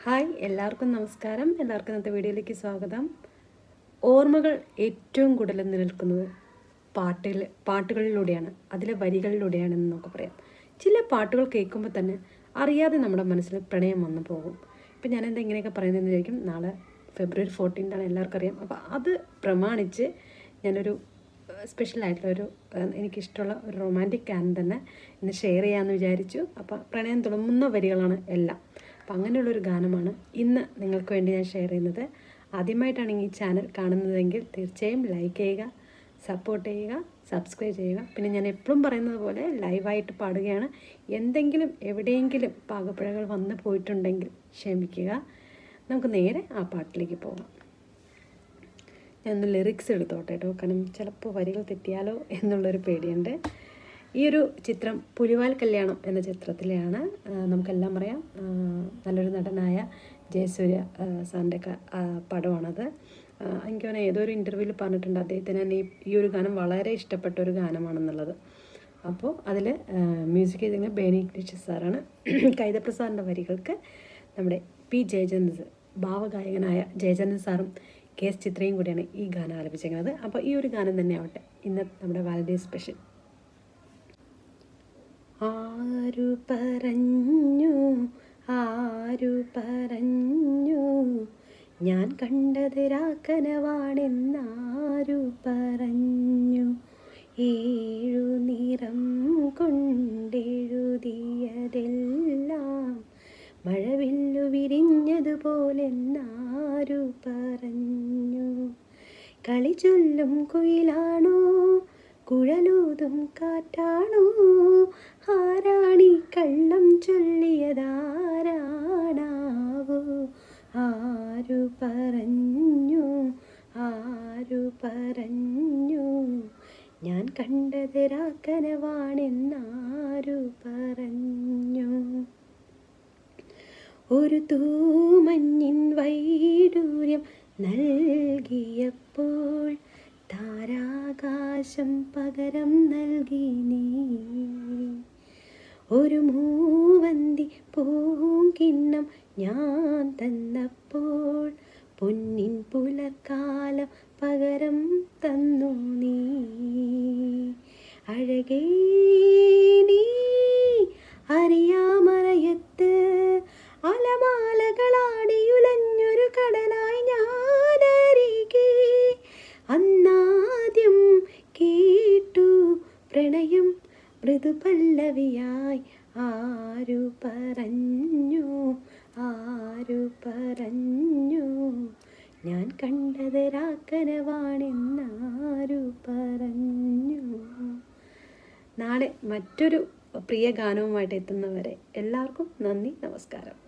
hi എല്ലാവർക്കും നമസ്കാരം എല്ലാവർക്കും ഇന്നത്തെ വീഡിയോയിലേക്ക് സ്വാഗതം ഓർമ്മകൾ ഏറ്റവും കൂടുതൽ നിലനിൽക്കുന്നത് പാട്ടിൽ പാട്ടുകളിലൂടെയാണ് അതിലെ വരികളിലൂടെയാണെന്ന് നമുക്ക് പറയാം ചില പാട്ടുകൾ കേൾക്കുമ്പോൾ തന്നെ അറിയാതെ നമ്മുടെ മനസ്സിൽ പ്രണയം വന്നു പോകും ഇപ്പം ഞാനെന്താ ഇങ്ങനെയൊക്കെ പറയുന്നതെന്ന് വിചാരിക്കും നാളെ ഫെബ്രുവരി ഫോർട്ടീൻത്താണ് എല്ലാവർക്കും അറിയാം അപ്പോൾ അത് പ്രമാണിച്ച് ഞാനൊരു സ്പെഷ്യൽ ആയിട്ടുള്ള ഒരു ഏഹ്, എനിക്കിഷ്ടമുള്ള ഒരു റൊമാൻറ്റിക് ഗാനം തന്നെ ഇന്ന് ഷെയർ ചെയ്യാമെന്ന് വിചാരിച്ചു അപ്പോൾ പ്രണയം തുളുമ്പുന്ന വരികളാണ് എല്ലാം അപ്പോൾ അങ്ങനെയുള്ളൊരു ഗാനമാണ് ഇന്ന് നിങ്ങൾക്ക് വേണ്ടി ഞാൻ ഷെയർ ചെയ്യുന്നത് ആദ്യമായിട്ടാണ് ഈ ചാനൽ കാണുന്നതെങ്കിൽ തീർച്ചയായും ലൈക്ക് ചെയ്യുക സപ്പോർട്ട് ചെയ്യുക സബ്സ്ക്രൈബ് ചെയ്യുക പിന്നെ ഞാൻ എപ്പോഴും പറയുന്നത് പോലെ ലൈവായിട്ട് പാടുകയാണ് എന്തെങ്കിലും എവിടെയെങ്കിലും പാകപ്പിഴകൾ വന്നു പോയിട്ടുണ്ടെങ്കിൽ ക്ഷമിക്കുക നമുക്ക് നേരെ ആ പാട്ടിലേക്ക് പോകാം ഞാനൊന്ന് ലിറിക്സ് എടുത്തോട്ടെ കേട്ടോ കാരണം ചിലപ്പോൾ വരികൾ തെറ്റിയാലോ എന്നുള്ളൊരു പേടിയുണ്ട് ഈ ഒരു ചിത്രം പുലിവാൽ കല്യാണം എന്ന ചിത്രത്തിലെയാണ് ആ, നമുക്കെല്ലാം അറിയാം ആ, നല്ലൊരു നടനായ ജയസൂര്യ ആ, സാറിൻ്റെ ക- ആ, പടമാണത് ആ, എനിക്ക് തോന്നുന്നു ഏതോ ഒരു ഇൻ്റർവ്യൂവിൽ പറഞ്ഞിട്ടുണ്ട് അദ്ദേഹത്തിന് തന്നെ ഈ ഈ ഒരു ഗാനം വളരെ ഇഷ്ടപ്പെട്ട ഒരു ഗാനമാണെന്നുള്ളത് അപ്പോൾ അതിൽ മ്യൂസിക് ചെയ്തിരിക്കുന്നത് ബേനി ഇഗ്നിഷ്യസ് സാറാണ് കൈതപ്രസാദിൻ്റെ വരികൾക്ക് നമ്മുടെ പി ജയചന്ദ് ഭാവഗായകനായ ജയചന്ദ്രൻ സാറും കെ എസ് ചിത്രയും കൂടിയാണ് ഈ ഗാനം ആലപിച്ചിരിക്കുന്നത് അപ്പോൾ ഈ ഒരു ഗാനം തന്നെ ആവട്ടെ ഇന്ന് നമ്മുടെ വാലഡേ സ്പെഷ്യൽ ആരു പറഞ്ഞു ആരു പറഞ്ഞു ഞാൻ കണ്ടത് രാക്കനവാണെന്നാരു പറഞ്ഞു ഏഴു നിറം കൊണ്ടെഴുതിയതെല്ലാം മഴവില്ലു വിരിഞ്ഞതുപോലെന്നാരു പറഞ്ഞു കളി ചൊല്ലും കുയിലാണോ കുഴലൂതും കാറ്റാണോ ആരാണി കള്ളം ചൊല്ലിയതാരാണാവോ ആരു പറഞ്ഞു ആരു പറഞ്ഞു ഞാൻ കണ്ടത് രാക്കനവാണെന്നാരു പറഞ്ഞു ഒരു തൂമഞ്ഞിൻ വൈഡൂര്യം നൽകിയപ്പോൾ താരാകാശം പകരം നൽകി നീ ഒരു മൂവന്തി പൂങ്കിണ്ണം ഞാൻ തന്നപ്പോൾ പൊന്നിൻ പുലർക്കാലം പകരം തന്നു നീ അഴകേ നീ അറിയാമറയത്ത് അലമാലകളാടിയുലഞ്ഞൊരു കടലായി ഞാനരികെ അന്നാദ്യം കേട്ടു പ്രണയം മൃദുപല്ലവിയായി ആരു പറഞ്ഞു ആരു പറഞ്ഞു ഞാൻ കണ്ടത് രാക്കനവാണെന്നാരു പറഞ്ഞു നാളെ മറ്റൊരു പ്രിയ ഗാനവുമായിട്ട് എത്തുന്നവരെ എല്ലാവർക്കും നന്ദി നമസ്കാരം